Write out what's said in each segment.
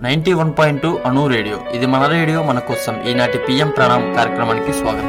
Ninety one point two అణు radio ఇది మన రేడియో మన కోసం ఈనాటి పిఎం ప్రణామ్ కార్యక్రమానికి స్వాగతం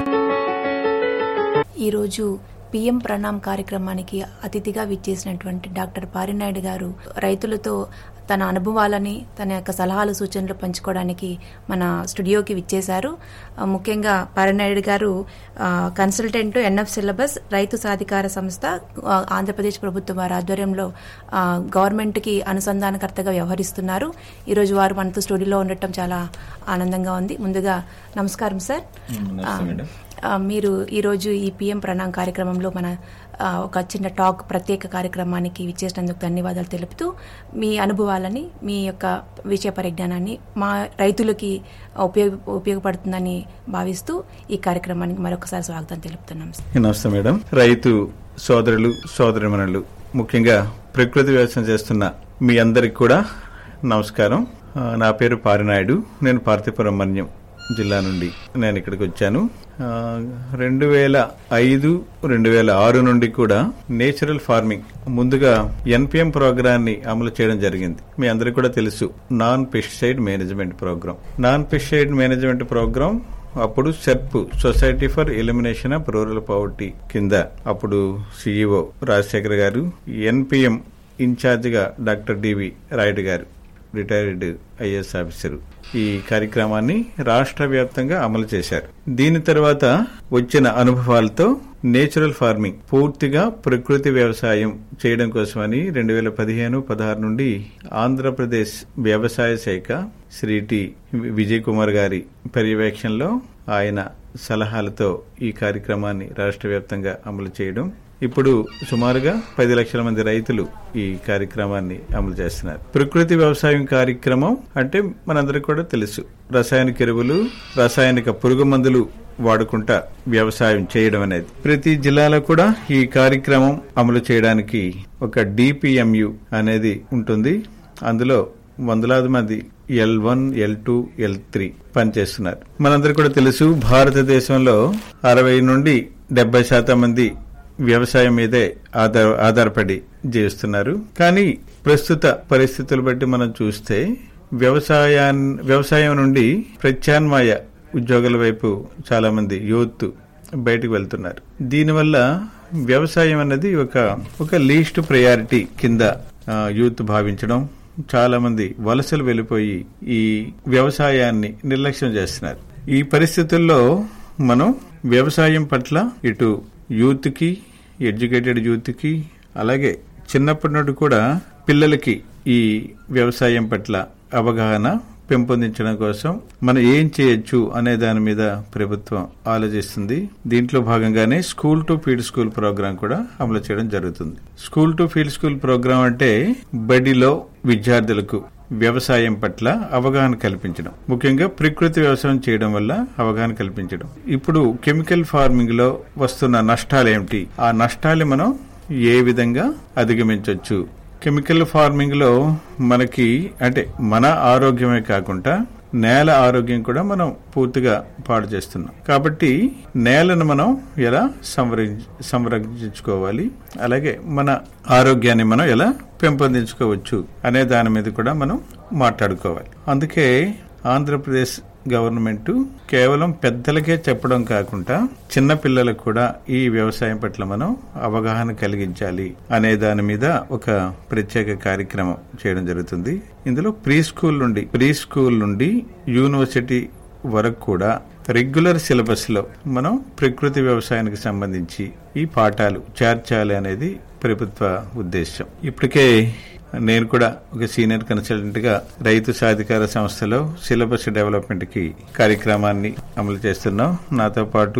ఈరోజు పిఎం ప్రణామ్ కార్యక్రమానికి అతిథిగా విచ్చేసినటువంటి డాక్టర్ పారినాయుడు గారు రైతులతో తన అనుభవాలని తన యొక్క సలహాలు సూచనలు పంచుకోవడానికి మన స్టూడియోకి విచ్చేశారు ఆ, ముఖ్యంగా పారినాయుడు గారు ఆ, కన్సల్టెంట్ ఎన్ఎఫ్ సిలబస్ రైతు సాధికార సంస్థ ఆ, ఆంధ్రప్రదేశ్ ప్రభుత్వం వారి ఆధ్వర్యంలో ఆ, గవర్నమెంట్కి అనుసంధానకర్తగా వ్యవహరిస్తున్నారు ఈరోజు వారు మనతో స్టూడియోలో ఉండటం చాలా ఆనందంగా ఉంది ముందుగా నమస్కారం సార్ ఆ, ఆ, మీరు ఈరోజు ఈ పిఎం ప్రణాం కార్యక్రమంలో మన ఆ, ఒక చిన్న టాక్ ప్రత్యేక కార్యక్రమానికి విచ్చేసినందుకు ధన్యవాదాలు తెలుపుతూ మీ అనుభవాలని మీ యొక్క విషయ పరిజ్ఞానాన్ని మా రైతులకి ఉపయోగ ఉపయోగపడుతుందని భావిస్తూ ఈ కార్యక్రమానికి మరొకసారి స్వాగతం తెలుపుతున్నాం సార్. నమస్తే మేడం రైతు సోదరులు సోదరిమణులు ముఖ్యంగా ప్రకృతి వ్యవసాయం చేస్తున్న మీ అందరికి కూడా నమస్కారం ఆ, నా పేరు పారినాయుడు నేను పార్థిపురం మన్యం జిల్లా నుండి నేను ఇక్కడికి వచ్చాను ఆ, రెండు వేల ఐదు రెండు వేల ఆరు నుండి కూడా నేచురల్ ఫార్మింగ్ ముందుగా ఎన్పిఎం ప్రోగ్రామ్ ని అమలు చేయడం జరిగింది మీ అందరికీ కూడా తెలుసు non pesticide management program non pesticide management program అప్పుడు SERP society for elimination of rural poverty కింద అప్పుడు CEO Rajasekhar garu NPM incharge గా doctor DV Rayudu garu retired IAS officer ఈ కార్యక్రమాన్ని రాష్ట్ర వ్యాప్తంగా అమలు చేశారు దీని తర్వాత వచ్చిన అనుభవాలతో నేచురల్ ఫార్మింగ్ పూర్తిగా ప్రకృతి వ్యవసాయం చేయడం కోసమని రెండు వేల పదిహేను పదహారు నుండి ఆంధ్రప్రదేశ్ వ్యవసాయ శాఖ శ్రీ టి విజయ్ కుమార్ గారి పర్యవేక్షణలో ఆయన సలహాలతో ఈ కార్యక్రమాన్ని రాష్ట్ర వ్యాప్తంగా అమలు చేయడం ఇప్పుడు సుమారుగా పది లక్షల మంది రైతులు ఈ కార్యక్రమాన్ని అమలు చేస్తున్నారు ప్రకృతి వ్యవసాయం కార్యక్రమం అంటే మనందరికి కూడా తెలుసు రసాయనిక ఎరువులు రసాయనిక పురుగు మందులు వాడుకుంటా వ్యవసాయం చేయడం అనేది ప్రతి జిల్లాలో కూడా ఈ కార్యక్రమం అమలు చేయడానికి ఒక డిపిఎంయు అనేది ఉంటుంది అందులో వందలాది మంది L one L two L three పనిచేస్తున్నారు మనందరికీ కూడా తెలుసు భారతదేశంలో అరవై నుండి డెబ్బై శాతం మంది వ్యవసాయం మీదే ఆధార ఆధారపడి జీవిస్తున్నారు కానీ ప్రస్తుత పరిస్థితులు బట్టి మనం చూస్తే వ్యవసాయాన్ వ్యవసాయం నుండి ప్రత్యామ్నాయ ఉద్యోగాల వైపు చాలా మంది యూత్ బయటకు వెళ్తున్నారు దీనివల్ల వ్యవసాయం అన్నది ఒక ఒక లీస్ట్ ప్రయారిటీ కింద ఆ, యూత్ భావించడం చాలా మంది వలసలు వెళ్ళిపోయి ఈ వ్యవసాయాన్ని నిర్లక్ష్యం చేస్తున్నారు ఈ పరిస్థితుల్లో మనం వ్యవసాయం పట్ల ఇటు యూత్ కి ఎడ్యుకేటెడ్ యూత్ కి అలాగే చిన్నప్పటి నుండి కూడా పిల్లలకి ఈ వ్యవసాయం పట్ల అవగాహన పెంపొందించడం కోసం మనం ఏం చేయొచ్చు అనే దాని మీద ప్రభుత్వం ఆలోచిస్తుంది దీంట్లో భాగంగానే school to field school program కూడా అమలు చేయడం జరుగుతుంది school to field school program అంటే బడిలో విద్యార్థులకు వ్యవసాయం పట్ల అవగాహన కల్పించడం ముఖ్యంగా ప్రకృతి వ్యవసాయం చేయడం వల్ల అవగాహన కల్పించడం ఇప్పుడు కెమికల్ ఫార్మింగ్ లో వస్తున్న నష్టాలు ఏమిటి ఆ నష్టాలు మనం ఏ విధంగా అధిగమించవచ్చు కెమికల్ ఫార్మింగ్ లో మనకి అంటే మన ఆరోగ్యమే కాకుండా నేల ఆరోగ్యం కూడా మనం పూర్తిగా పాడు చేస్తున్నాం కాబట్టి నేలను మనం ఎలా సంరక్ష సంరక్షించుకోవాలి అలాగే మన ఆరోగ్యాన్ని మనం ఎలా పెంపొందించుకోవచ్చు అనే దాని మీద కూడా మనం మాట్లాడుకోవాలి అందుకే ఆంధ్రప్రదేశ్ గవర్నమెంట్ కేవలం పెద్దలకే చెప్పడం కాకుండా చిన్న పిల్లలకు కూడా ఈ వ్యవసాయం పట్ల మనం అవగాహన కలిగించాలి అనే దాని మీద ఒక ప్రత్యేక కార్యక్రమం చేయడం జరుగుతుంది ఇందులో ప్రీ స్కూల్ నుండి ప్రీ స్కూల్ నుండి యూనివర్సిటీ వరకు కూడా రెగ్యులర్ సిలబస్ లో మనం ప్రకృతి వ్యవసాయానికి సంబంధించి ఈ పాఠాలు చేర్చాలి అనేది ప్రభుత్వ ఉద్దేశం ఇప్పటికే నేను కూడా ఒక సీనియర్ కన్సల్టెంట్ గా రైతు సాధికార సంస్థలో సిలబస్ డెవలప్మెంట్ కి కార్యక్రమాన్ని అమలు చేస్తున్నాం నాతో పాటు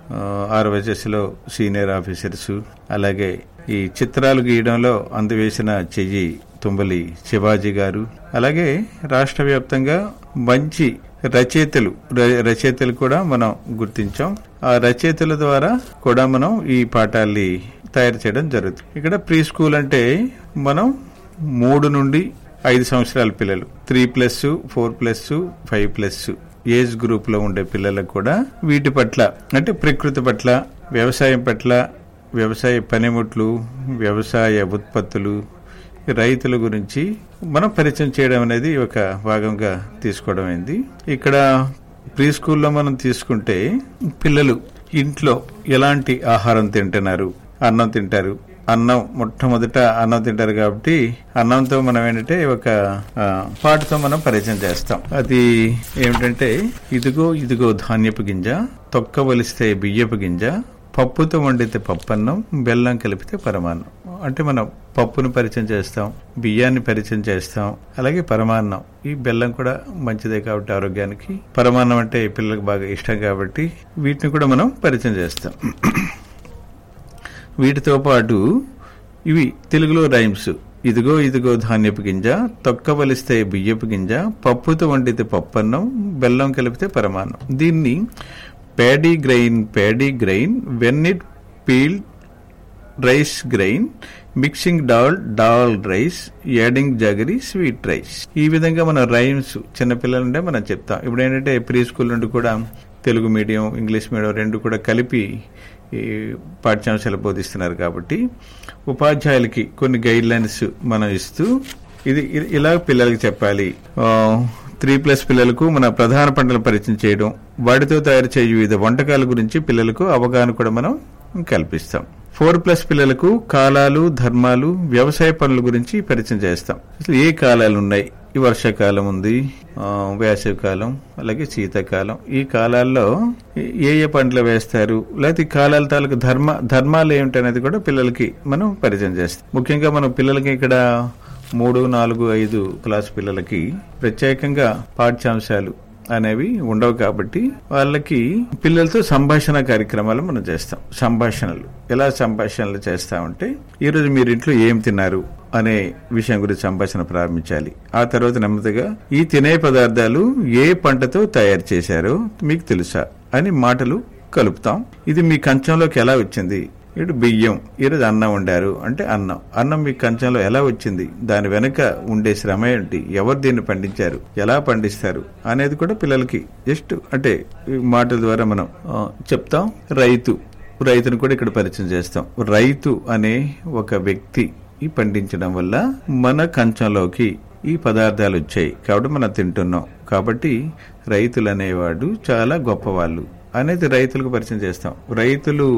ఆర్వైఎస్ లో సీనియర్ ఆఫీసర్స్ అలాగే ఈ చిత్రాలు గీయడంలో అందువేసిన చెయ్యి తుంబలి శివాజీ గారు అలాగే రాష్ట్ర వ్యాప్తంగా మంచి రచయితలు ర- రచయితలు కూడా మనం గుర్తించాం ఆ రచయితల ద్వారా కూడా మనం ఈ పాఠాల్ని తయారు చేయడం జరుగుతుంది ఇక్కడ ప్రీ స్కూల్ అంటే మనం మూడు నుండి ఐదు సంవత్సరాల పిల్లలు three plus four plus five plus age group లో ఉండే పిల్లలకు కూడా వీటి పట్ల అంటే ప్రకృతి పట్ల వ్యవసాయం పట్ల వ్యవసాయ పనిముట్లు వ్యవసాయ ఉత్పత్తులు రైతుల గురించి మనం పరిచయం చేయడం అనేది ఒక భాగంగా తీసుకోవడం అయింది ఇక్కడ ప్రీ స్కూల్లో మనం తీసుకుంటే పిల్లలు ఇంట్లో ఎలాంటి ఆహారం తింటున్నారు అన్నం తింటారు అన్నం మొట్టమొదట అన్నం తింటారు కాబట్టి అన్నంతో మనం ఏంటంటే ఒక ఆ, పాటతో మనం పరిచయం చేస్తాం అది ఏమిటంటే ఇదిగో ఇదిగో ధాన్యపు గింజ తొక్క వలిస్తే బియ్యపు గింజ పప్పుతో వండితే పప్పన్నం బెల్లం కలిపితే పరమాన్నం అంటే మనం పప్పును పరిచయం చేస్తాం బియ్యాన్ని పరిచయం చేస్తాం అలాగే పరమాన్నం ఈ బెల్లం కూడా మంచిదే కాబట్టి ఆరోగ్యానికి పరమాన్నం అంటే పిల్లలకు బాగా ఇష్టం కాబట్టి వీటిని కూడా మనం పరిచయం చేస్తాం వీటితో పాటు ఇవి తెలుగులో రైమ్స్ ఇదిగో ఇదిగో ధాన్యపు గింజ తొక్క వలిస్తే బియ్యపు గింజ పప్పుతో వండితే పప్పన్నం బెల్లం కలిపితే పరమాన్నం దీన్ని paddy grain paddy grain when it peel rice grain mixing dal dal rice adding jaggery sweet rice ఈ విధంగా మన రైమ్స్ చిన్నపిల్లలంటే మనం చెప్తాం ఇప్పుడు ఏంటంటే ప్రీ స్కూల్ నుండి కూడా తెలుగు మీడియం ఇంగ్లీష్ మీడియం రెండు కూడా కలిపి ఈ పాఠ్యాంశాలు బోధిస్తున్నారు కాబట్టి ఉపాధ్యాయులకి కొన్ని గైడ్ లైన్స్ మనం ఇస్తూ ఇది ఇ- ఇలా పిల్లలకి చెప్పాలి త్రీ ప్లస్ పిల్లలకు మన ప్రధాన పంటల పరిచయం చేయడం వాటితో తయారు చేయు వివిధ వంటకాల గురించి పిల్లలకు అవగాహన కూడా మనం కల్పిస్తాం ఫోర్ ప్లస్ పిల్లలకు కాలాలు ధర్మాలు వ్యవసాయ పనుల గురించి పరిచయం చేస్తాం అసలు ఏ కాలాలు ఉన్నాయి ఈ వర్షాకాలం ఉంది ఆ, వేసవి కాలం అలాగే శీతాకాలం ఈ కాలాల్లో ఏ ఏ పంటలు వేస్తారు లేకపోతే ఈ కాలాల తాలూకు ధర్మ ధర్మాలు ఏమిటనేది కూడా పిల్లలకి మనం పరిచయం చేస్తాం ముఖ్యంగా మనం పిల్లలకి ఇక్కడ మూడు నాలుగు ఐదు క్లాస్ పిల్లలకి ప్రత్యేకంగా పాఠ్యాంశాలు అనేవి ఉండవు కాబట్టి వాళ్ళకి పిల్లలతో సంభాషణ కార్యక్రమాలు మనం చేస్తాం సంభాషణలు ఎలా సంభాషణలు చేస్తామంటే ఈ రోజు మీరు ఇంట్లో ఏం తిన్నారు అనే విషయం గురించి సంభాషణ ప్రారంభించాలి ఆ తర్వాత నెమ్మదిగా ఈ తినే పదార్థాలు ఏ పంటతో తయారు చేశారో మీకు తెలుసా అని మాటలు కలుపుతాం ఇది మీ కంచంలోకి ఎలా వచ్చింది ఇటు బియ్యం ఈరోజు అన్నం వండారు అంటే అన్నం అన్నం మీ కంచంలో ఎలా వచ్చింది దాని వెనుక ఉండే శ్రమ ఏంటి ఎవరు దీన్ని పండించారు ఎలా పండిస్తారు అనేది కూడా పిల్లలకి జస్ట్ అంటే ఈ మాటల ద్వారా మనం ఆ, చెప్తాం రైతు రైతును కూడా ఇక్కడ పరిచయం చేస్తాం రైతు అనే ఒక వ్యక్తి ఈ పండించడం వల్ల మన కంచంలోకి ఈ పదార్థాలు వచ్చాయి కాబట్టి మనం తింటున్నాం కాబట్టి రైతులు అనేవాడు చాలా గొప్పవాళ్ళు అనేది రైతులకు పరిచయం చేస్తాం రైతులు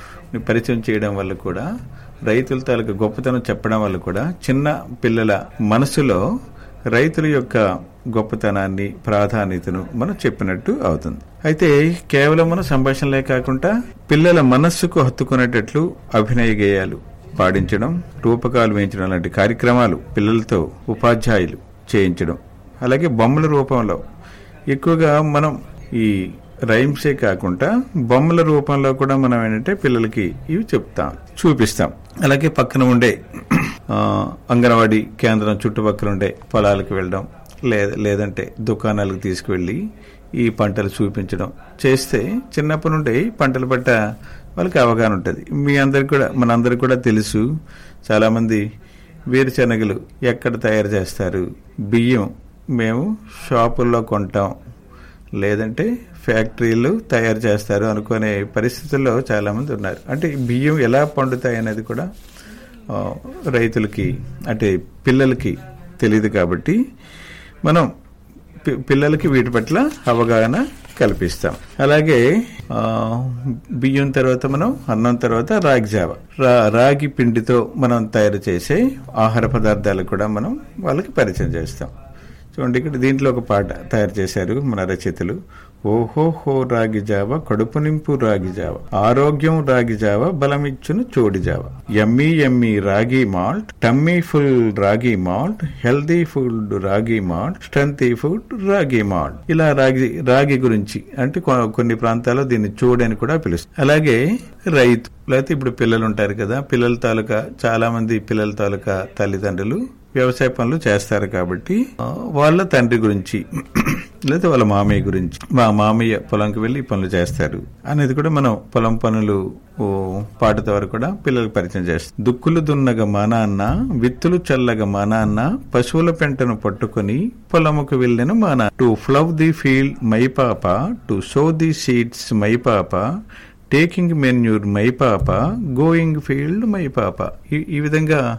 పరిచయం చేయడం వల్ల కూడా రైతుల తాలూకు గొప్పతనం చెప్పడం వల్ల కూడా చిన్న పిల్లల మనసులో రైతుల యొక్క గొప్పతనాన్ని ప్రాధాన్యతను మనం చెప్పినట్టు అవుతుంది అయితే కేవలం మన సంభాషణలే కాకుండా పిల్లల మనస్సుకు హత్తుకునేటట్లు అభినయ గేయాలు పాడించడం రూపకాలు వేయించడం లాంటి కార్యక్రమాలు పిల్లలతో ఉపాధ్యాయులు చేయించడం అలాగే బొమ్మల రూపంలో ఎక్కువగా మనం ఈ రైమ్సే కాకుండా బొమ్మల రూపంలో కూడా మనం ఏంటంటే పిల్లలకి ఇవి చెప్తాం చూపిస్తాం అలాగే పక్కన ఉండే ఆ, అంగన్వాడీ కేంద్రం చుట్టుపక్కల ఉండే పొలాలకు వెళ్ళడం లేదా లేదంటే దుకాణాలకు తీసుకువెళ్ళి ఈ పంటలు చూపించడం చేస్తే చిన్నప్పటి నుండి పంటల పట్ల వాళ్ళకి అవగాహన ఉంటుంది మీ అందరికి కూడా మనందరికి కూడా తెలుసు చాలామంది వేరుశనగలు ఎక్కడ తయారు చేస్తారు బియ్యం మేము షాపుల్లో కొంటాం లేదంటే ఫ్యాక్టరీలు తయారు చేస్తారు అనుకునే పరిస్థితుల్లో చాలామంది ఉన్నారు అంటే ఈ బియ్యం ఎలా పండుతాయి అనేది కూడా ఆ, రైతులకి అంటే పిల్లలకి తెలియదు కాబట్టి మనం పి- పిల్లలకి వీటి పట్ల అవగాహన కల్పిస్తాం అలాగే ఆ, బియ్యం తర్వాత మనం అన్నం తర్వాత రాగి జావ రా రాగి పిండితో మనం తయారు చేసే ఆహార పదార్థాలు కూడా మనం వాళ్ళకి పరిచయం చేస్తాం చూడండి ఇక్కడ దీంట్లో ఒక పాట తయారు చేశారు మన రచయితలు ఓహోహో రాగి జావ కడుపు నింపు రాగి జావ ఆరోగ్యం రాగి జావ బలమిచ్చును చోడి జావ yummy yummy ragi malt tummy full ragi malt healthy food ragi malt strengthy food ragi malt ఇలా రాగి రాగి గురించి అంటే కొ- కొన్ని ప్రాంతాల్లో దీన్ని చోడి అని కూడా పిలుస్తారు అలాగే రైతు లేకపోతే ఇప్పుడు పిల్లలు ఉంటారు కదా పిల్లల తాలూకా చాలా మంది పిల్లల తాలూకా తల్లిదండ్రులు వ్యవసాయ పనులు చేస్తారు కాబట్టి ఆ, వాళ్ళ తండ్రి గురించి లేదా వాళ్ళ మామయ్య గురించి మా మామయ్య పొలంకి వెళ్ళి ఈ పనులు చేస్తారు అనేది కూడా మనం పొలం పనులు ఓ పాట ద్వారా కూడా పిల్లలకు పరిచయం చేస్తాం దుక్కులు దున్నగ మా నాన్న విత్తులు చల్లగ మా నాన్న పశువుల పెంటను పట్టుకొని పొలముకు వెళ్ళిన మా నాన్న to plough the field my papa to sow the seeds my papa taking manure my papa going field my papa ఈ- ఈ విధంగా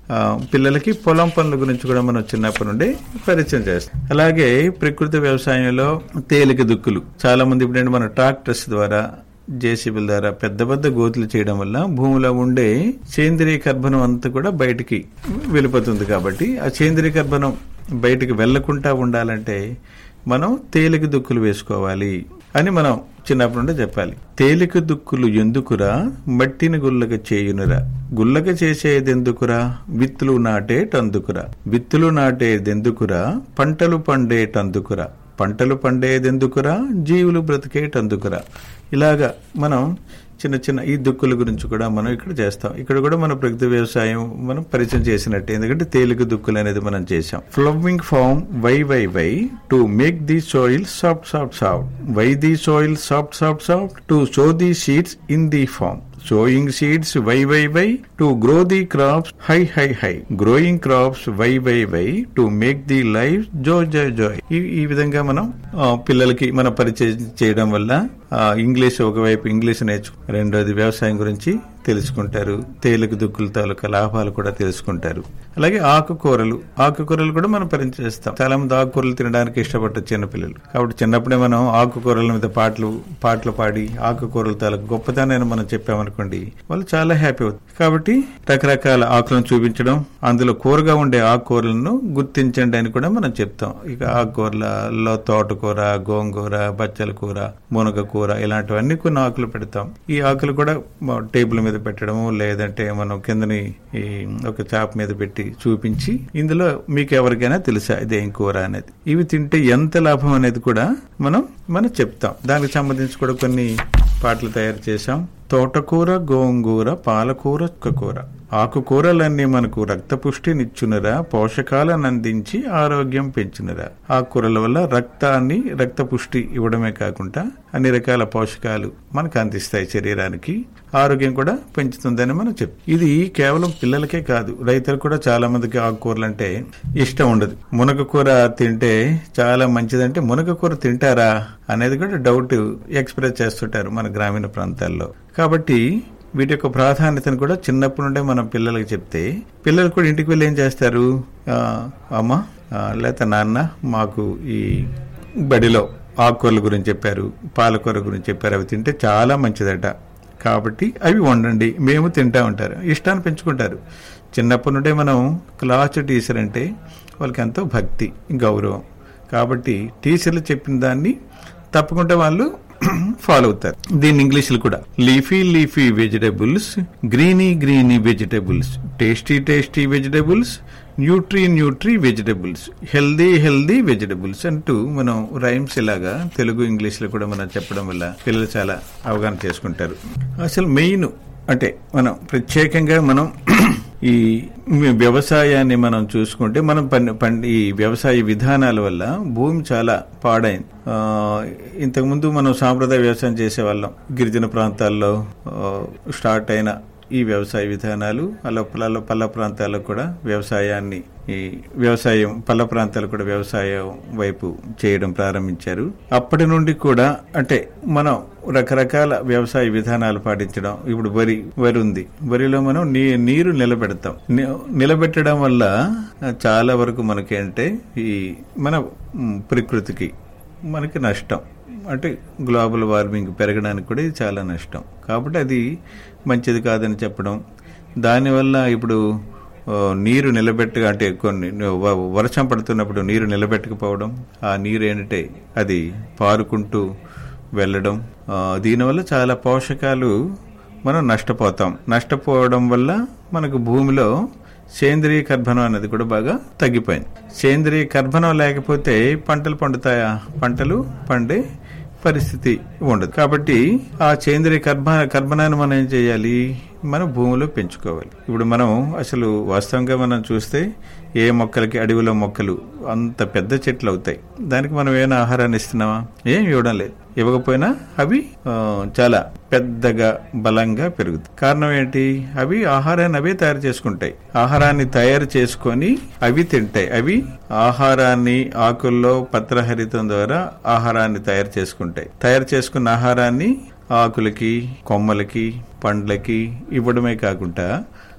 ఆ, పిల్లలకి పొలం పనుల గురించి కూడా మనం చిన్నప్పటి నుండి పరిచయం చేస్తాం అలాగే ప్రకృతి వ్యవసాయంలో తేలిక దుక్కులు చాలా మంది ఇప్పుడు మన ట్రాక్టర్స్ ద్వారా జేసీబీల ద్వారా పెద్ద పెద్ద గోతులు చేయడం వల్ల భూమిలో ఉండే సేంద్రియ కర్బనం అంతా కూడా బయటికి వెళ్ళిపోతుంది కాబట్టి ఆ సేంద్రియ కర్బనం బయటికి వెళ్లకుండా ఉండాలంటే మనం తేలిక దుక్కులు వేసుకోవాలి అని మనం చిన్నప్పటి నుండి చెప్పాలి తేలిక దుక్కులు ఎందుకురా మట్టిని గుల్లక చేయునురా గుల్లక చేసేదెందుకురా విత్తులు నాటేటందుకురా విత్తులు నాటేదెందుకురా పంటలు పండేటందుకురా పంటలు పండేదెందుకురా జీవులు బ్రతికేటందుకురా ఇలాగా మనం చిన్న చిన్న ఈ దుక్కుల గురించి కూడా మనం ఇక్కడ చేస్తాం ఇక్కడ కూడా మన ప్రకృతి వ్యవసాయం మనం పరిచయం చేసినట్టు ఎందుకంటే తేలిక దుక్కులు అనేది మనం చేసాం ploughing farm why why why to make the soil soft soft soft why the soil soft soft soft to sow the seeds in the farm sowing seeds why why why to grow the crops high high high growing crops why why why to make the life joy joy joy ఈ విధంగా మనం ఆ, పిల్లలకి మనం పరిచయం చేయడం వల్ల ఆ, ఇంగ్లీష్ ఒకవైపు ఇంగ్లీష్ నేర్చు రెండోది వ్యవసాయం గురించి తెలుసుకుంటారు తేలిక దుక్కుల తాలూకా లాభాలు కూడా తెలుసుకుంటారు అలాగే ఆకుకూరలు ఆకుకూరలు కూడా మనం పరిచయం చేస్తాం చాలా మంది ఆకుకూరలు తినడానికి ఇష్టపడతారు చిన్నపిల్లలు కాబట్టి చిన్నప్పుడే మనం ఆకుకూరల మీద పాటలు పాటలు పాడి ఆకుకూరల తాలూకు గొప్పతనాన్ని మనం చెప్పామనుకోండి వాళ్ళు చాలా హ్యాపీ అవుతారు కాబట్టి రకరకాల ఆకులను చూపించడం అందులో కూరగా ఉండే ఆకుకూరలను గుర్తించండి అని కూడా మనం చెప్తాం ఇక ఆకుకూరలలో తోటకూర గోంగూర బచ్చల కూర మునగ కూర ఇలాంటివన్నీ కొన్ని ఆకులు పెడతాం ఈ ఆకులు కూడా మ- టేబుల్ మీద పెట్టడము లేదంటే మనం కిందని ఈ ఒక చాప మీద పెట్టి చూపించి ఇందులో మీకు ఎవరికైనా తెలుసా ఇదేం కూర అనేది ఇవి తింటే ఎంత లాభం అనేది కూడా మనం మనం చెప్తాం దానికి సంబంధించి కూడా కొన్ని పాటలు తయారు చేశాం తోటకూర గోంగూర పాలకూర కూర ఆకుకూరలన్నీ మనకు రక్తపుష్టినిచ్చునరా పోషకాలను అందించి ఆరోగ్యం పెంచునరా ఆకుకూరల వల్ల రక్తాన్ని రక్త పుష్టి ఇవ్వడమే కాకుండా అన్ని రకాల పోషకాలు మనకు అందిస్తాయి శరీరానికి ఆరోగ్యం కూడా పెంచుతుందని మనం చెప్ ఇది కేవలం పిల్లలకే కాదు రైతులు కూడా చాలా మందికి ఆకుకూరలు అంటే ఇష్టం ఉండదు మునగ కూర తింటే చాలా మంచిదంటే మునగ కూర తింటారా అనేది కూడా డౌట్ ఎక్స్ప్రెస్ చేస్తుంటారు మన గ్రామీణ ప్రాంతాల్లో కాబట్టి వీటి యొక్క ప్రాధాన్యతను కూడా చిన్నప్పటి నుండే మనం పిల్లలకి చెప్తే పిల్లలు కూడా ఇంటికి వెళ్ళి ఏం చేస్తారు ఆ, అమ్మ ఆ, లేకపోతే నాన్న మాకు ఈ బడిలో ఆకుకూరల గురించి చెప్పారు పాలకూర గురించి చెప్పారు అవి తింటే చాలా మంచిదట కాబట్టి అవి వండండి మేము తింటా ఉంటారు ఇష్టాన్ని పెంచుకుంటారు చిన్నప్పటి నుండే మనం క్లాస్ టీచర్ అంటే వాళ్ళకి ఎంతో భక్తి గౌరవం కాబట్టి టీచర్లు చెప్పిన దాన్ని తప్పకుండా వాళ్ళు ఫాలో అవుతారు దీన్ని ఇంగ్లీష్ లో కూడా leafy leafy vegetables greeny greeny vegetables tasty tasty vegetables nutri nutri vegetables healthy healthy vegetables అంటూ మనం రైమ్స్ ఇలాగా తెలుగు ఇంగ్లీష్ లో కూడా మనం చెప్పడం వల్ల పిల్లలు చాలా అవగాహన చేసుకుంటారు అసలు మెయిన్ అంటే మనం ప్రత్యేకంగా మనం ఈ వ్యవసాయాన్ని మనం చూసుకుంటే మనం పన్- పన్- ఈ వ్యవసాయ విధానాల వల్ల భూమి చాలా పాడైంది ఆ, ఇంతకుముందు మనం సాంప్రదాయ వ్యవసాయం చేసేవాళ్ళం గిరిజన ప్రాంతాల్లో ఆ, స్టార్ట్ అయిన ఈ వ్యవసాయ విధానాలు అలా పొలాల్లో పల్ల ప్రాంతాల్లో కూడా వ్యవసాయాన్ని ఈ వ్యవసాయం పల్ల ప్రాంతాలు కూడా వ్యవసాయం వైపు చేయడం ప్రారంభించారు అప్పటి నుండి కూడా అంటే మనం రకరకాల వ్యవసాయ విధానాలు పాటించడం ఇప్పుడు వరి వరి ఉంది వరిలో మనం నీ నీరు నిలబెడతాం ని- నిలబెట్టడం వల్ల చాలా వరకు మనకేంటే ఈ మన మ్, ప్రకృతికి మనకి నష్టం అంటే గ్లోబల్ వార్మింగ్ పెరగడానికి కూడా ఇది చాలా నష్టం కాబట్టి అది మంచిది కాదని చెప్పడం దానివల్ల ఇప్పుడు ఆ, నీరు నిలబెట్ట అంటే కొన్ని వ- వర్షం పడుతున్నప్పుడు నీరు నిలబెట్టకపోవడం ఆ నీరు ఏంటంటే అది పారుకుంటూ వెళ్ళడం ఆ, దీనివల్ల చాలా పోషకాలు మనం నష్టపోతాం నష్టపోవడం వల్ల మనకు భూమిలో సేంద్రియ కర్బనం అనేది కూడా బాగా తగ్గిపోయింది సేంద్రియ కర్బనం లేకపోతే పంటలు పండుతాయా పంటలు పండే పరిస్థితి ఉండదు కాబట్టి ఆ సేంద్రియ కర్బ కర్బనాన్ని మనం ఏం చేయాలి మనం భూమిలో పెంచుకోవాలి ఇప్పుడు మనం అసలు వాస్తవంగా మనం చూస్తే ఏ మొక్కలకి అడవిలో మొక్కలు అంత పెద్ద చెట్లు అవుతాయి దానికి మనం ఏమైనా ఆహారాన్ని ఇస్తున్నామా ఏం ఇవ్వడం లేదు ఇవ్వకపోయినా అవి ఆ, చాలా పెద్దగా బలంగా పెరుగుతాయి కారణం ఏంటి అవి ఆహారాన్ని అవే తయారు చేసుకుంటాయి ఆహారాన్ని తయారు చేసుకొని అవి తింటాయి అవి ఆహారాన్ని ఆకుల్లో పత్రహరితం ద్వారా ఆహారాన్ని తయారు చేసుకుంటాయి తయారు చేసుకున్న ఆహారాన్ని ఆకులకి కొమ్మలకి పండ్లకి ఇవ్వడమే కాకుండా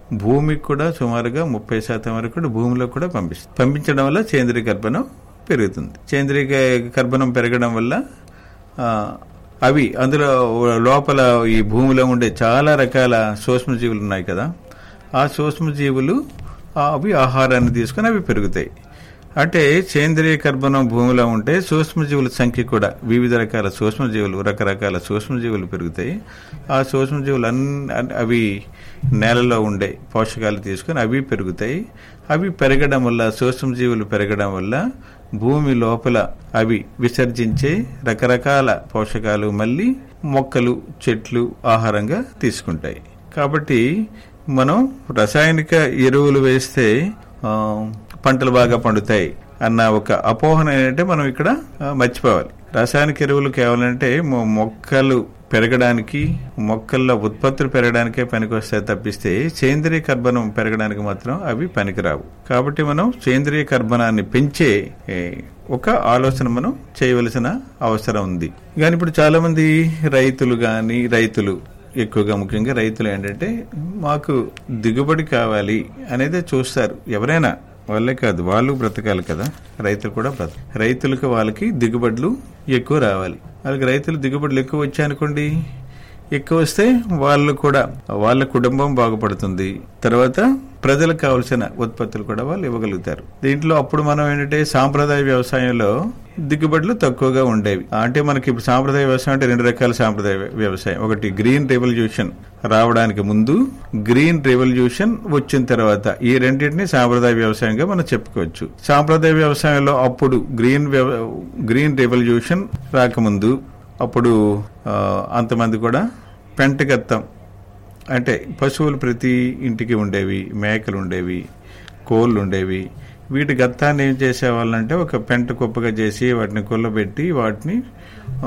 భూమికి కూడా సుమారుగా ముప్పై శాతం వరకు కూడా భూమిలో కూడా పంపిస్తుంది పంపించడం వల్ల సేంద్రీయ కర్బనం పెరుగుతుంది సేంద్రీయ కర్బనం పెరగడం వల్ల ఆ, అవి అందులో లోపల ఈ భూమిలో ఉండే చాలా రకాల సూక్ష్మజీవులు ఉన్నాయి కదా ఆ సూక్ష్మజీవులు ఆ, అవి ఆహారాన్ని తీసుకుని అవి పెరుగుతాయి అంటే సేంద్రియ కర్బనం భూమిలో ఉంటే సూక్ష్మజీవుల సంఖ్య కూడా వివిధ రకాల సూక్ష్మజీవులు రకరకాల సూక్ష్మజీవులు పెరుగుతాయి ఆ సూక్ష్మజీవులు అన్ని అవి నేలలో ఉండే పోషకాలు తీసుకొని అవి పెరుగుతాయి అవి పెరగడం వల్ల సూక్ష్మజీవులు పెరగడం వల్ల భూమి లోపల అవి విసర్జించే రకరకాల పోషకాలు మళ్ళీ మొక్కలు చెట్లు ఆహారంగా తీసుకుంటాయి కాబట్టి మనం రసాయనిక ఎరువులు వేస్తే ఆ, పంటలు బాగా పండుతాయి అన్న ఒక అపోహన ఏంటంటే మనం ఇక్కడ ఆ, మర్చిపోవాలి రసాయనిక ఎరువులు కేవలం అంటే మొ- మొక్కలు పెరగడానికి మొక్కల్లో ఉత్పత్తులు పెరగడానికే పనికొస్తాయి తప్పిస్తే సేంద్రియ కర్బనం పెరగడానికి మాత్రం అవి పనికిరావు కాబట్టి మనం సేంద్రియ కర్బనాన్ని పెంచే ఏ, ఒక ఆలోచన మనం చేయవలసిన అవసరం ఉంది కానీ ఇప్పుడు చాలా మంది రైతులు గాని రైతులు ఎక్కువగా ముఖ్యంగా రైతులు ఏంటంటే మాకు దిగుబడి కావాలి అనేది చూస్తారు ఎవరైనా వాళ్ళే కాదు వాళ్ళు బ్రతకాలి కదా రైతులు కూడా బ్రత రైతులకు వాళ్ళకి దిగుబడులు ఎక్కువ రావాలి వాళ్ళకి రైతులు దిగుబడులు ఎక్కువ వచ్చాయనుకోండి ఎక్కువ వస్తే వాళ్ళు కూడా వాళ్ళ కుటుంబం బాగుపడుతుంది తర్వాత ప్రజలకు కావలసిన ఉత్పత్తులు కూడా వాళ్ళు ఇవ్వగలుగుతారు దీంట్లో అప్పుడు మనం ఏంటంటే సాంప్రదాయ వ్యవసాయంలో దిగుబడులు తక్కువగా ఉండేవి అంటే మనకి ఇప్పుడు సాంప్రదాయ వ్యవసాయం అంటే రెండు రకాల సాంప్రదాయ వ్యవసాయం ఒకటి గ్రీన్ రెవల్యూషన్ రావడానికి ముందు గ్రీన్ రెవల్యూషన్ వచ్చిన తర్వాత ఈ రెండింటిని సాంప్రదాయ వ్యవసాయంగా మనం చెప్పుకోవచ్చు సాంప్రదాయ వ్యవసాయంలో అప్పుడు గ్రీన్ వ్యవ- గ్రీన్ రెవల్యూషన్ రాకముందు అప్పుడు ఆ, అంతమంది కూడా పెంటగత్తం అంటే పశువులు ప్రతి ఇంటికి ఉండేవి మేకలు ఉండేవి కోళ్ళు ఉండేవి వీటి గత్తాన్ని ఏం చేసేవాళ్ళంటే ఒక పెంట కుప్పగా చేసి వాటిని కొల్లబెట్టి వాటిని ఆ,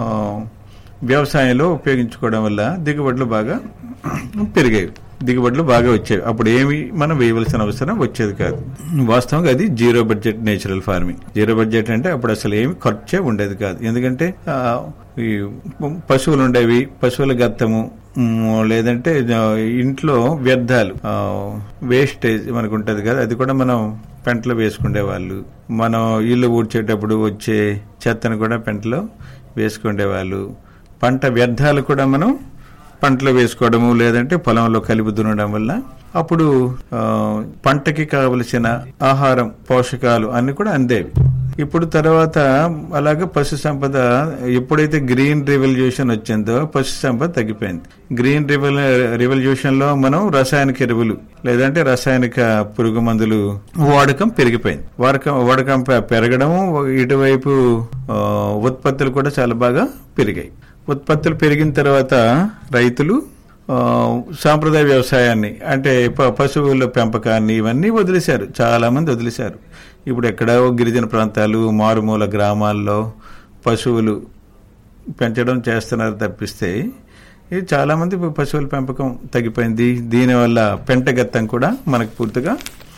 వ్యవసాయంలో ఉపయోగించుకోవడం వల్ల దిగుబడులు బాగా పెరిగేవి దిగుబడులు బాగా వచ్చేవి అప్పుడు ఏమి మనం వేయవలసిన అవసరం వచ్చేది కాదు వాస్తవంగా అది zero budget natural farming zero budget అంటే అప్పుడు అసలు ఏమి ఖర్చే ఉండేది కాదు ఎందుకంటే ఆ, ఈ పశువులు ఉండేవి పశువుల గత్తము మ్, లేదంటే ఆ, ఇంట్లో వ్యర్థాలు వేస్టేజ్ మనకు ఉంటది కదా అది కూడా మనం పెంటలో వేసుకునే వాళ్ళు మనం ఇల్లు ఊడ్చేటప్పుడు వచ్చే చెత్తను కూడా పెంటలో వేసుకునే వాళ్ళు పంట వ్యర్థాలు కూడా మనం పంటలో వేసుకోవడము లేదంటే పొలంలో కలిపి దున్నడం వల్ల అప్పుడు ఆ, పంటకి కావలసిన ఆహారం పోషకాలు అన్ని కూడా అందేవి ఇప్పుడు తర్వాత అలాగే పశు సంపద ఎప్పుడైతే గ్రీన్ రెవల్యూషన్ వచ్చిందో పశు సంపద తగ్గిపోయింది గ్రీన్ రివల్ రెవల్యూషన్ లో మనం రసాయనిక ఎరువులు లేదంటే రసాయనిక పురుగు మందులు వాడకం పెరిగిపోయింది వాడకం వాడకం పె- పెరగడం ఇటువైపు ఆ, ఉత్పత్తులు కూడా చాలా బాగా పెరిగాయి ఉత్పత్తులు పెరిగిన తర్వాత రైతులు ఆ, సాంప్రదాయ వ్యవసాయాన్ని అంటే ప- పశువుల పెంపకాన్ని ఇవన్నీ వదిలేశారు చాలా మంది వదిలేశారు ఇప్పుడు ఎక్కడో గిరిజన ప్రాంతాలు మారుమూల గ్రామాల్లో పశువులు పెంచడం చేస్తున్నారు తప్పిస్తే ఇది చాలా మంది పశువుల పెంపకం తగ్గిపోయింది దీనివల్ల పెంటగత్తం కూడా మనకు పూర్తిగా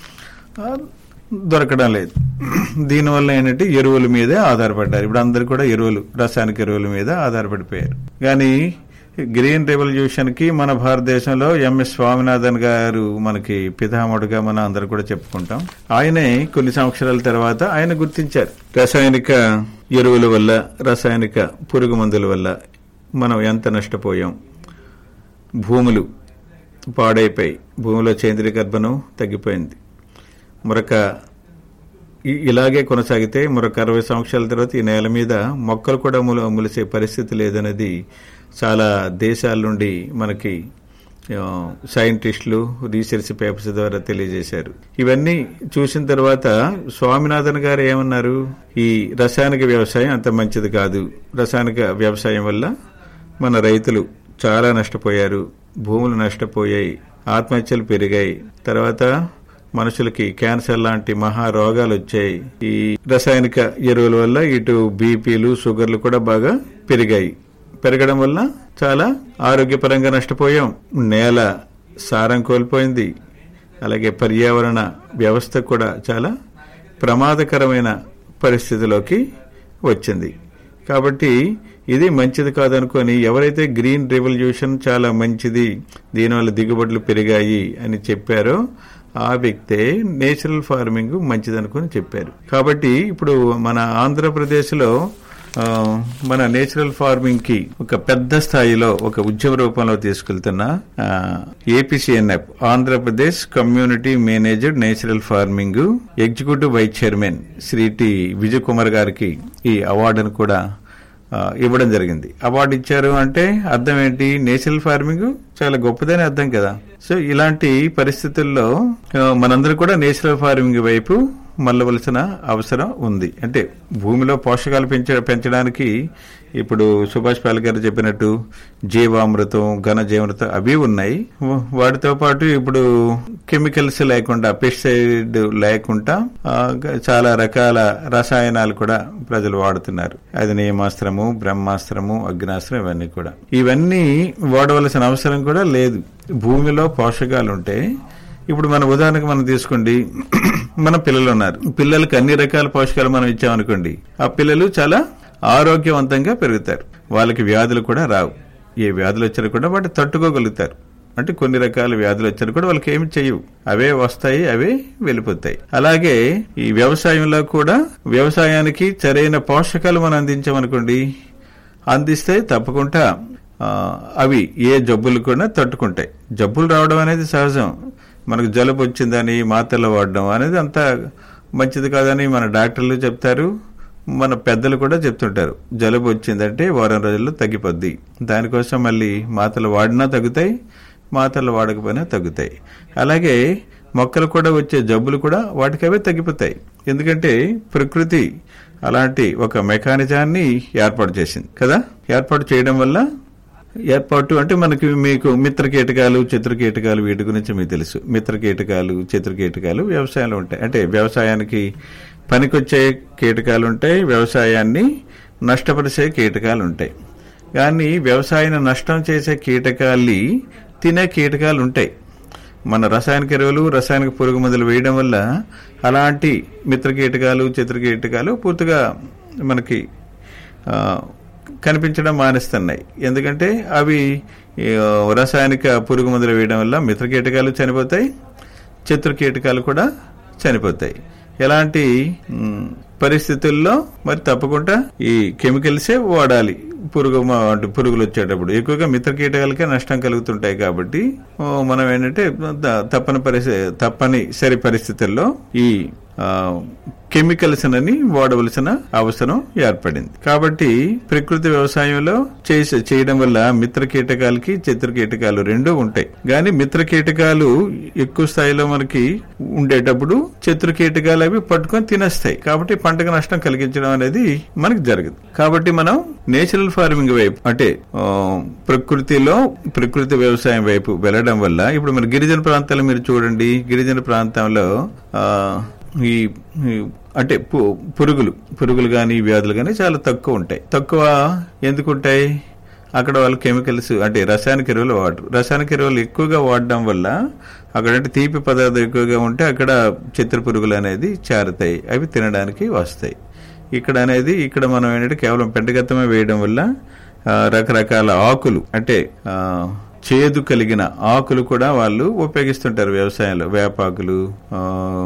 ఆ, దొరకడం లేదు దీనివల్ల ఏంటంటే ఎరువుల మీదే ఆధారపడ్డారు ఇప్పుడు అందరు కూడా ఎరువులు రాసాయనిక ఎరువుల మీద ఆధారపడిపోయారు కానీ గ్రీన్ రెవల్యూషన్ కి మన భారతదేశంలో ఎంఎస్ స్వామినాథన్ గారు మనకి పితామహుడుగా మనం అందరు కూడా చెప్పుకుంటాం ఆయనే కొన్ని సంవత్సరాల తర్వాత ఆయన గుర్తించారు రసాయనిక ఎరువుల వల్ల రసాయనిక పురుగు మందుల వల్ల మనం ఎంత నష్టపోయాం భూములు పాడైపోయి భూమిలో సేంద్రీయ గర్భనం తగ్గిపోయింది మరొక ఇ- ఇలాగే కొనసాగితే మరొక అరవై సంవత్సరాల తర్వాత ఈ నేల మీద మొక్కలు కూడా ముల ములిసే పరిస్థితి లేదనేది చాలా దేశాల నుండి మనకి ఆ, సైంటిస్టులు రీసెర్చ్ పేపర్స్ ద్వారా తెలియజేశారు ఇవన్నీ చూసిన తర్వాత స్వామినాథన్ గారు ఏమన్నారు ఈ రసాయనిక వ్యవసాయం అంత మంచిది కాదు రసాయనిక వ్యవసాయం వల్ల మన రైతులు చాలా నష్టపోయారు భూములు నష్టపోయాయి ఆత్మహత్యలు పెరిగాయి తర్వాత మనుషులకి క్యాన్సర్ లాంటి మహా రోగాలు వచ్చాయి ఈ రసాయనిక ఎరువుల వల్ల ఇటు బీపీలు షుగర్లు కూడా బాగా పెరిగాయి పెరగడం వల్ల చాలా ఆరోగ్యపరంగా నష్టపోయాం నేల సారం కోల్పోయింది అలాగే పర్యావరణ వ్యవస్థ కూడా చాలా ప్రమాదకరమైన పరిస్థితిలోకి వచ్చింది కాబట్టి ఇది మంచిది కాదనుకొని ఎవరైతే గ్రీన్ రెవల్యూషన్ చాలా మంచిది దీనివల్ల దిగుబడులు పెరిగాయి అని చెప్పారో ఆ వ్యక్తే నేచురల్ ఫార్మింగ్ మంచిదనుకొని చెప్పారు కాబట్టి ఇప్పుడు మన ఆంధ్రప్రదేశ్లో ఆ, మన నేచురల్ ఫార్మింగ్ కి ఒక పెద్ద స్థాయిలో ఒక ఉద్యమ రూపంలో తీసుకెళ్తున్న APCNF Andhra Pradesh community managed natural farming executive vice chairman Shri T Vijay Kumar గారికి ఈ అవార్డును కూడా ఆ, ఇవ్వడం జరిగింది అవార్డు ఇచ్చారు అంటే అర్థం ఏంటి నేచురల్ ఫార్మింగ్ చాలా గొప్పదని అర్థం కదా సో ఇలాంటి పరిస్థితుల్లో ఆ, మనందరం కూడా నేచురల్ ఫార్మింగ్ వైపు మళ్ళవలసిన అవసరం ఉంది అంటే భూమిలో పోషకాలు పెంచ పెంచడానికి ఇప్పుడు సుభాష్ పాల్ గారు చెప్పినట్టు జీవామృతం ఘన జీవామృతం అవి ఉన్నాయి వా- వాటితో పాటు ఇప్పుడు కెమికల్స్ లేకుండా పెస్టిసైడ్ లేకుండా ఆ, గ- చాలా రకాల రసాయనాలు కూడా ప్రజలు వాడుతున్నారు అది నియమాస్త్రము బ్రహ్మాస్త్రము అగ్నాస్త్రం ఇవన్నీ కూడా ఇవన్నీ వాడవలసిన అవసరం కూడా లేదు భూమిలో పోషకాలు ఉంటే ఇప్పుడు మన ఉదాహరణకు మనం తీసుకోండి మన పిల్లలు ఉన్నారు పిల్లలకి అన్ని రకాల పోషకాలు మనం ఇచ్చామనుకోండి ఆ పిల్లలు చాలా ఆరోగ్యవంతంగా పెరుగుతారు వాళ్ళకి వ్యాధులు కూడా రావు ఏ వ్యాధులు వచ్చినా కూడా వాటి తట్టుకోగలుగుతారు అంటే కొన్ని రకాల వ్యాధులు వచ్చినా కూడా వాళ్ళకి ఏమి చేయవు అవే వస్తాయి అవే వెళ్ళిపోతాయి అలాగే ఈ వ్యవసాయంలో కూడా వ్యవసాయానికి సరైన పోషకాలు మనం అందించామనుకోండి అందిస్తే తప్పకుండా ఆ, అవి ఏ జబ్బులు కూడా తట్టుకుంటాయి జబ్బులు రావడం అనేది సహజం మనకు జలుబు వచ్చిందని మాత్రలు వాడడం అనేది అంత మంచిది కాదని మన డాక్టర్లు చెప్తారు మన పెద్దలు కూడా చెప్తుంటారు జలుబు వచ్చిందంటే వారం రోజుల్లో తగ్గిపోద్ది దానికోసం మళ్ళీ మాత్రలు వాడినా తగ్గుతాయి మాత్రలు వాడకపోయినా తగ్గుతాయి అలాగే మొక్కలు కూడా వచ్చే జబ్బులు కూడా వాటికి అవే తగ్గిపోతాయి ఎందుకంటే ప్రకృతి అలాంటి ఒక మెకానిజాన్ని ఏర్పాటు చేసింది కదా ఏర్పాటు చేయడం వల్ల ఏర్పాటు అంటే మనకి మీకు మిత్ర కీటకాలు చిత్ర కీటకాలు వీటి గురించి మీకు తెలుసు మిత్ర కీటకాలు చిత్ర కీటకాలు వ్యవసాయంలో ఉంటాయి అంటే వ్యవసాయానికి పనికొచ్చే కీటకాలు ఉంటాయి వ్యవసాయాన్ని నష్టపరిచే కీటకాలు ఉంటాయి కానీ వ్యవసాయాన్ని నష్టం చేసే కీటకాల్ని తినే కీటకాలు ఉంటాయి మన రసాయనిక ఎరువులు రసాయనిక పురుగు మందులు వేయడం వల్ల అలాంటి మిత్ర కీటకాలు చిత్ర కీటకాలు పూర్తిగా మనకి ఆ, కనిపించడం మానేస్తున్నాయి ఎందుకంటే అవి ఈ, రసాయనిక పురుగు మందులు వేయడం వల్ల మిత్ర కీటకాలు చనిపోతాయి శత్రు కీటకాలు కూడా చనిపోతాయి ఎలాంటి మ్, పరిస్థితుల్లో మరి తప్పకుండా ఈ కెమికల్సే వాడాలి పురుగు మ- అంటే పురుగులు వచ్చేటప్పుడు ఎక్కువగా మిత్ర కీటకాలకే నష్టం కలుగుతుంటాయి కాబట్టి ఓ, మనం ఏంటంటే త- తప్పని పరిస్థితి తప్పనిసరి పరిస్థితుల్లో ఈ ఆ, కెమికల్స్ అని వాడవలసిన అవసరం ఏర్పడింది కాబట్టి ప్రకృతి వ్యవసాయంలో చేసే చేయడం వల్ల మిత్ర కీటకాలకి చిత్ర కీటకాలు రెండూ ఉంటాయి కానీ మిత్ర కీటకాలు ఎక్కువ స్థాయిలో మనకి ఉండేటప్పుడు శత్రు కీటకాలు అవి పట్టుకొని తినేస్తాయి కాబట్టి పంటకు నష్టం కలిగించడం అనేది మనకి జరగదు కాబట్టి మనం నేచురల్ ఫార్మింగ్ వైపు అంటే ఆ, ప్రకృతిలో ప్రకృతి వ్యవసాయం వైపు వెళ్ళడం వల్ల ఇప్పుడు మన గిరిజన ప్రాంతాలు మీరు చూడండి గిరిజన ప్రాంతంలో ఆ, ఈ ఈ అంటే పు- పురుగులు పురుగులు కానీ వ్యాధులు కానీ చాలా తక్కువ ఉంటాయి తక్కువ ఎందుకు ఉంటాయి అక్కడ వాళ్ళు కెమికల్స్ అంటే రసాయనిక ఎరువులు వాడరు రసాయనిక ఎరువులు ఎక్కువగా వాడడం వల్ల అక్కడ అంటే తీపి పదార్థం ఎక్కువగా ఉంటే అక్కడ చిత్ర పురుగులు అనేది చేరుతాయి అవి తినడానికి వస్తాయి ఇక్కడ అనేది ఇక్కడ మనం ఏంటంటే కేవలం పెంటగత్తమే వేయడం వల్ల ఆ, రకరకాల ఆకులు అంటే ఆ, చేదు కలిగిన ఆకులు కూడా వాళ్ళు ఉపయోగిస్తుంటారు వ్యవసాయంలో వేపాకులు ఆ,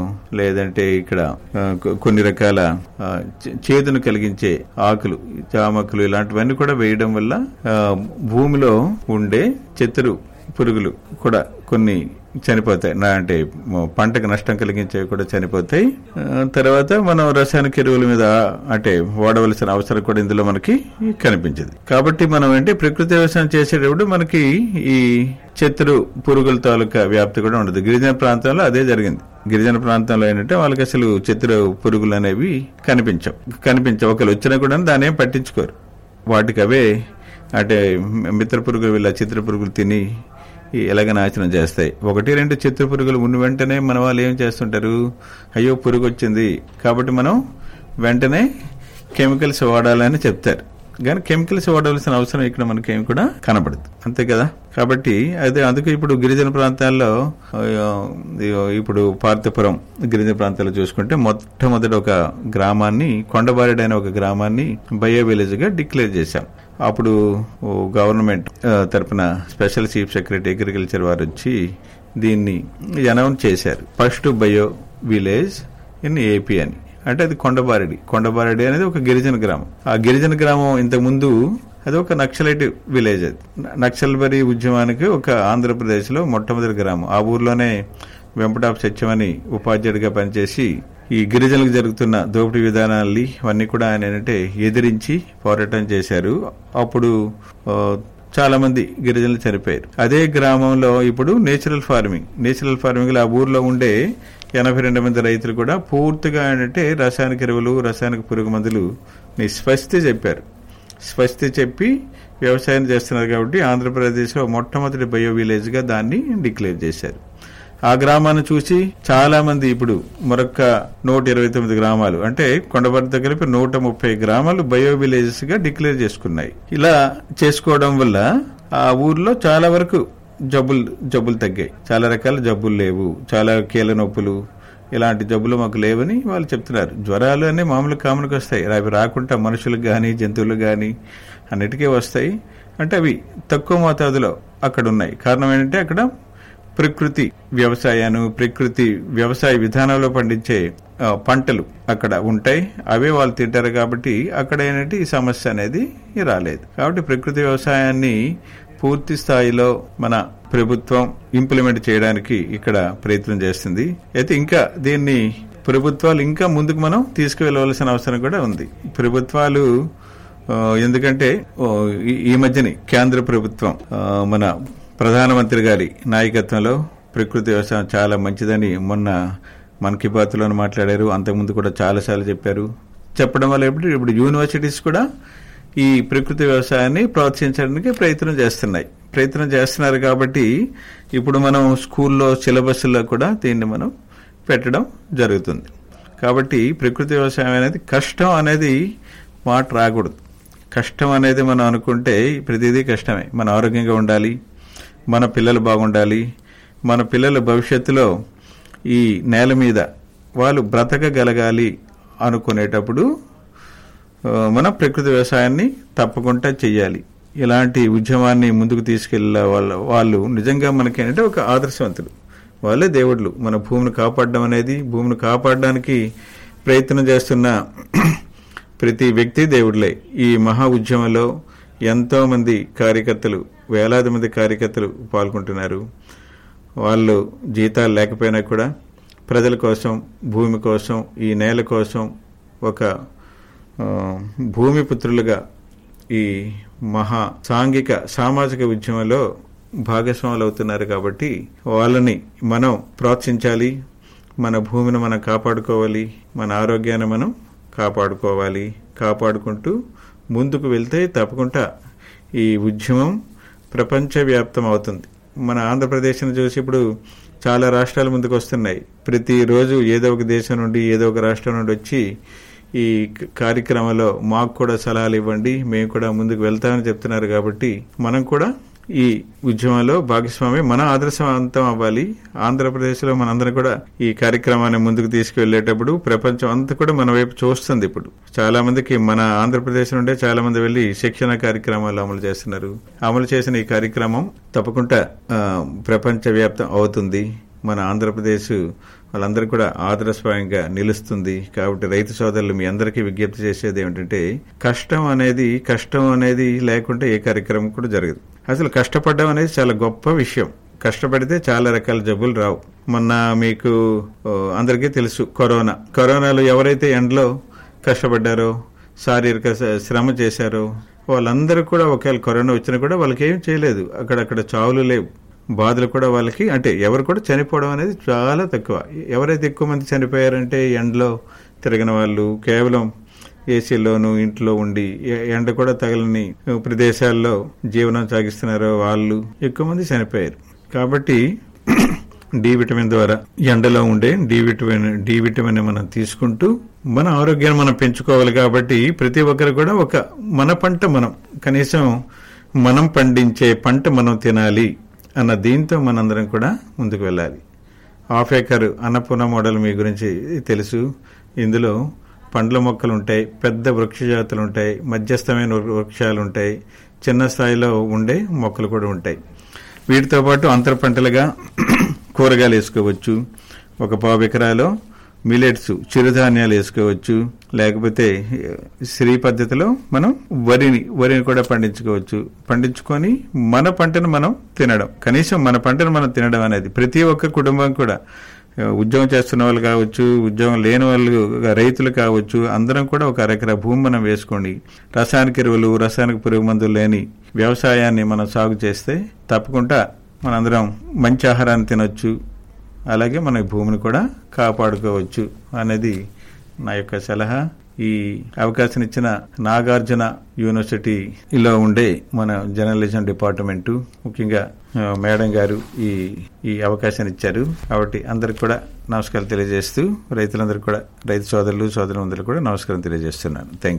లేదంటే ఇక్కడ ఆ, కొ- కొన్ని రకాల ఆ, చే- చేదును కలిగించే ఆకులు చామకులు ఇలాంటివన్నీ కూడా వేయడం వల్ల ఆ, భూమిలో ఉండే చెత్తరు పురుగులు కూడా కొన్ని చనిపోతాయి నా అంటే మ- పంటకు నష్టం కలిగించేవి కూడా చనిపోతాయి ఆ, తర్వాత మనం రసాయనిక ఎరువుల మీద అంటే వాడవలసిన అవసరం కూడా ఇందులో మనకి కనిపించింది కాబట్టి మనం అంటే ప్రకృతి వ్యవసాయం చేసేటప్పుడు మనకి ఈ చెత్తరు పురుగుల తాలూకా వ్యాప్తి కూడా ఉండదు గిరిజన ప్రాంతంలో అదే జరిగింది గిరిజన ప్రాంతంలో ఏంటంటే వాళ్ళకి అసలు చెత్తరు పురుగులు అనేవి కనిపించవు కనిపించవు ఒకరు వచ్చినా కూడా దాన్ని ఏం పట్టించుకోరు వాటికి అవే అంటే మిత్ర పురుగులు వీళ్ళ చిత్ర పురుగులు తిని ఈ ఎలాగ నాశనం చేస్తాయి ఒకటి రెండు చిత్ర పురుగులు ఉన్న వెంటనే మన వాళ్ళు ఏం చేస్తుంటారు అయ్యో పురుగు వచ్చింది కాబట్టి మనం వెంటనే కెమికల్స్ వాడాలని చెప్తారు కానీ కెమికల్స్ వాడవలసిన అవసరం ఇక్కడ మనకి ఏమి కూడా కనబడదు అంతే కదా కాబట్టి అదే అందుకే ఇప్పుడు గిరిజన ప్రాంతాల్లో ఆ, ఇప్పుడు పార్థపురం గిరిజన ప్రాంతాల్లో చూసుకుంటే మొట్టమొదటి ఒక గ్రామాన్ని కొండబారెడ్ అనే ఒక గ్రామాన్ని బయో విలేజ్ గా డిక్లేర్ చేశాం అప్పుడు ఓ గవర్నమెంట్ ఆ, తరపున స్పెషల్ చీఫ్ సెక్రటరీ అగ్రికల్చర్ వారు వచ్చి దీన్ని అనౌన్స్ చేశారు first bio village in AP అని అంటే అది కొండబారెడి కొండబారెడి అనేది ఒక గిరిజన గ్రామం ఆ గిరిజన గ్రామం ఇంతకు ముందు అది ఒక నక్సలైట్ విలేజ్ అది నక్సల్బరీ ఉద్యమానికి ఒక ఆంధ్రప్రదేశ్ లో మొట్టమొదటి గ్రామం ఆ ఊర్లోనే వెంపటాప్ సత్యమని ఉపాధ్యాయుడిగా పనిచేసి ఈ గిరిజనులకు జరుగుతున్న దోపిడీ విధానాల్ని ఇవన్నీ కూడా ఆయన ఏంటంటే ఎదిరించి పోరాటం చేశారు అప్పుడు ఆ, చాలా మంది గిరిజనులు చనిపోయారు అదే గ్రామంలో ఇప్పుడు నేచురల్ ఫార్మింగ్ నేచురల్ ఫార్మింగ్ లో ఆ ఊర్లో ఉండే ఎనభై రెండు మంది రైతులు కూడా పూర్తిగా ఏంటంటే రసాయనిక ఎరువులు రసాయనిక పురుగు మందులు ని స్వస్తి చెప్పారు స్వస్తి చెప్పి వ్యవసాయం చేస్తున్నారు కాబట్టి ఆంధ్రప్రదేశ్లో మొట్టమొదటి బయో విలేజ్ గా దాన్ని డిక్లేర్ చేశారు ఆ గ్రామాన్ని చూసి చాలా మంది ఇప్పుడు మరొక నూట ఇరవై తొమ్మిది గ్రామాలు అంటే కొండపర్తి కలిపి నూట ముప్పై గ్రామాలు బయో విలేజెస్ గా డిక్లేర్ చేసుకున్నాయి ఇలా చేసుకోవడం వల్ల ఆ ఊర్లో చాలా వరకు జబ్బులు జబ్బులు తగ్గాయి చాలా రకాల జబ్బులు లేవు చాలా కీళ్ళ నొప్పులు ఇలాంటి జబ్బులు మాకు లేవని వాళ్ళు చెప్తున్నారు జ్వరాలు అన్నీ మామూలు కామన్కి వస్తాయి అవి రాకుండా మనుషులకు కానీ జంతువులకు కానీ అన్నిటికీ వస్తాయి అంటే అవి తక్కువ మోతాదులో అక్కడ ఉన్నాయి కారణం ఏంటంటే అక్కడ ప్రకృతి వ్యవసాయాన్ని ప్రకృతి వ్యవసాయ విధానంలో పండించే ఆ, పంటలు అక్కడ ఉంటాయి అవే వాళ్ళు తింటారు కాబట్టి అక్కడ ఏంటంటే ఈ సమస్య అనేది రాలేదు కాబట్టి ప్రకృతి వ్యవసాయాన్ని పూర్తి స్థాయిలో మన ప్రభుత్వం ఇంప్లిమెంట్ చేయడానికి ఇక్కడ ప్రయత్నం చేస్తుంది అయితే ఇంకా దీన్ని ప్రభుత్వాలు ఇంకా ముందుకు మనం తీసుకువెళ్ళవలసిన అవసరం కూడా ఉంది ప్రభుత్వాలు ఆ, ఎందుకంటే ఓ, ఈ- ఈ మధ్యని కేంద్ర ప్రభుత్వం ఆ, మన ప్రధానమంత్రి గారి నాయకత్వంలో ప్రకృతి వ్యవసాయం చాలా మంచిదని మొన్న మన్ కీ బాత్లో మాట్లాడారు అంతకుముందు కూడా చాలాసార్లు చెప్పారు చెప్పడం వల్ల ఇప్పుడు ఇప్పుడు యూనివర్సిటీస్ కూడా ఈ ప్రకృతి వ్యవసాయాన్ని ప్రోత్సహించడానికి ప్రయత్నం చేస్తున్నాయి ప్రయత్నం చేస్తున్నారు కాబట్టి ఇప్పుడు మనం స్కూల్లో సిలబస్లో కూడా దీన్ని మనం పెట్టడం జరుగుతుంది కాబట్టి ప్రకృతి వ్యవసాయం అనేది కష్టం అనేది మాట రాకూడదు కష్టం అనేది మనం అనుకుంటే ప్రతిదీ కష్టమే మన ఆరోగ్యంగా ఉండాలి మన పిల్లలు బాగుండాలి మన పిల్లల భవిష్యత్తులో ఈ నేల మీద వాళ్ళు బ్రతకగలగాలి అనుకునేటప్పుడు ఆ, మన ప్రకృతి వ్యవసాయాన్ని తప్పకుండా చెయ్యాలి ఇలాంటి ఉద్యమాన్ని ముందుకు తీసుకెళ్ళే వాళ్ళ వాళ్ళు నిజంగా మనకేంటంటే ఒక ఆదర్శవంతులు వాళ్ళే దేవుళ్ళు మన భూమిని కాపాడడం అనేది భూమిని కాపాడడానికి ప్రయత్నం చేస్తున్న ప్రతి వ్యక్తి దేవుళ్ళే ఈ మహా ఉద్యమంలో ఎంతో మంది కార్యకర్తలు వేలాది మంది కార్యకర్తలు పాల్గొంటున్నారు వాళ్ళు జీతాలు లేకపోయినా కూడా ప్రజల కోసం భూమి కోసం ఈ నేల కోసం ఒక ఆ, భూమిపుత్రులుగా ఈ మహా సాంఘిక సామాజిక ఉద్యమంలో భాగస్వాములు అవుతున్నారు కాబట్టి వాళ్ళని మనం ప్రోత్సహించాలి మన భూమిని మనం కాపాడుకోవాలి మన ఆరోగ్యాన్ని మనం కాపాడుకోవాలి కాపాడుకుంటూ ముందుకు వెళ్తే తప్పకుండా ఈ ఉద్యమం ప్రపంచవ్యాప్తం అవుతుంది మన ఆంధ్రప్రదేశ్ను చూసి ఇప్పుడు చాలా రాష్ట్రాలు ముందుకు వస్తున్నాయి ప్రతిరోజు ఏదో ఒక దేశం నుండి ఏదో ఒక రాష్ట్రం నుండి వచ్చి ఈ క- కార్యక్రమంలో మాకు కూడా సలహాలు ఇవ్వండి మేము కూడా ముందుకు వెళ్తామని చెప్తున్నారు కాబట్టి మనం కూడా ఈ ఉద్యమంలో భాగస్వామి మన ఆదర్శవంతం అవ్వాలి ఆంధ్రప్రదేశ్లో మనందరం కూడా ఈ కార్యక్రమాన్ని ముందుకు తీసుకువెళ్లేటప్పుడు ప్రపంచం అంతా కూడా మన వైపు చూస్తుంది ఇప్పుడు చాలా మందికి మన ఆంధ్రప్రదేశ్ నుండే చాలా మంది వెళ్లి శిక్షణ కార్యక్రమాలు అమలు చేస్తున్నారు అమలు చేసిన ఈ కార్యక్రమం తప్పకుండా ఆ, ప్రపంచవ్యాప్తం అవుతుంది మన ఆంధ్రప్రదేశ్ వాళ్ళందరూ కూడా ఆదర్శప్రాయంగా నిలుస్తుంది కాబట్టి రైతు సోదరులు మీ అందరికీ విజ్ఞప్తి చేసేది ఏమిటంటే కష్టం అనేది కష్టం అనేది లేకుంటే ఏ కార్యక్రమం కూడా జరగదు అసలు కష్టపడడం అనేది చాలా గొప్ప విషయం కష్టపడితే చాలా రకాల జబ్బులు రావు మొన్న మీకు ఓ, అందరికీ తెలుసు కరోనా కరోనాలో ఎవరైతే ఎండలో కష్టపడ్డారో శారీరక శ- శ్రమ చేశారో వాళ్ళందరూ కూడా ఒకవేళ కరోనా వచ్చినా కూడా వాళ్ళకి ఏం చేయలేదు అక్కడక్కడ చావులు లేవు బాధలు కూడా వాళ్ళకి అంటే ఎవరు కూడా చనిపోవడం అనేది చాలా తక్కువ ఎవరైతే ఎక్కువ మంది చనిపోయారంటే ఎండలో తిరగిన వాళ్ళు కేవలం ఏసీలోను ఇంట్లో ఉండి ఎ- ఎండ కూడా తగలని ప్రదేశాల్లో జీవనం సాగిస్తున్నారో వాళ్ళు ఎక్కువ మంది చనిపోయారు కాబట్టి డి విటమిన్ ద్వారా ఎండలో ఉండే డి విటమిన్ డి విటమిన్ మనం తీసుకుంటూ మన ఆరోగ్యాన్ని మనం పెంచుకోవాలి కాబట్టి ప్రతి ఒక్కరు కూడా ఒక మన పంట మనం కనీసం మనం పండించే పంట మనం తినాలి అన్న దీంతో మనందరం కూడా ముందుకు వెళ్ళాలి హాఫ్ ఏకర్ అన్నపూర్ణ మోడల్ మీ గురించి తెలుసు ఇందులో పండ్ల మొక్కలు ఉంటాయి పెద్ద వృక్ష జాతులు ఉంటాయి మధ్యస్థమైన వృ- వృక్షాలు ఉంటాయి చిన్న స్థాయిలో ఉండే మొక్కలు కూడా ఉంటాయి వీటితో పాటు అంతర పంటలుగా కూరగాయలు వేసుకోవచ్చు ఒక పావు ఎకరాలో మిలెట్స్ చిరుధాన్యాలు వేసుకోవచ్చు లేకపోతే శ్రీ పద్ధతిలో మనం వరిని వరిని కూడా పండించుకోవచ్చు పండించుకొని మన పంటను మనం తినడం కనీసం మన పంటను మనం తినడం అనేది ప్రతి ఒక్క కుటుంబం కూడా ఆ, ఉద్యోగం చేస్తున్న వాళ్ళు కావచ్చు ఉద్యోగం లేని వాళ్ళు రైతులు కావచ్చు అందరం కూడా ఒక అరెకరా భూమి మనం వేసుకోండి రసాయనిక ఎరువులు రసాయనిక పురుగు మందులు లేని వ్యవసాయాన్ని మనం సాగు చేస్తే తప్పకుండా మనందరం మంచి ఆహారాన్ని తినొచ్చు అలాగే మన భూమిని కూడా కాపాడుకోవచ్చు అనేది నా యొక్క సలహా ఈ అవకాశం ఇచ్చిన నాగార్జున యూనివర్సిటీలో ఉండే మన జర్నలిజం డిపార్ట్మెంటు ముఖ్యంగా ఆ, మేడం గారు ఈ ఈ అవకాశాన్ని ఇచ్చారు కాబట్టి అందరికి కూడా నమస్కారం తెలియజేస్తూ రైతులందరికీ కూడా రైతు సోదరులు సోదరులందరికీ కూడా నమస్కారం తెలియజేస్తున్నాను థ్యాంక్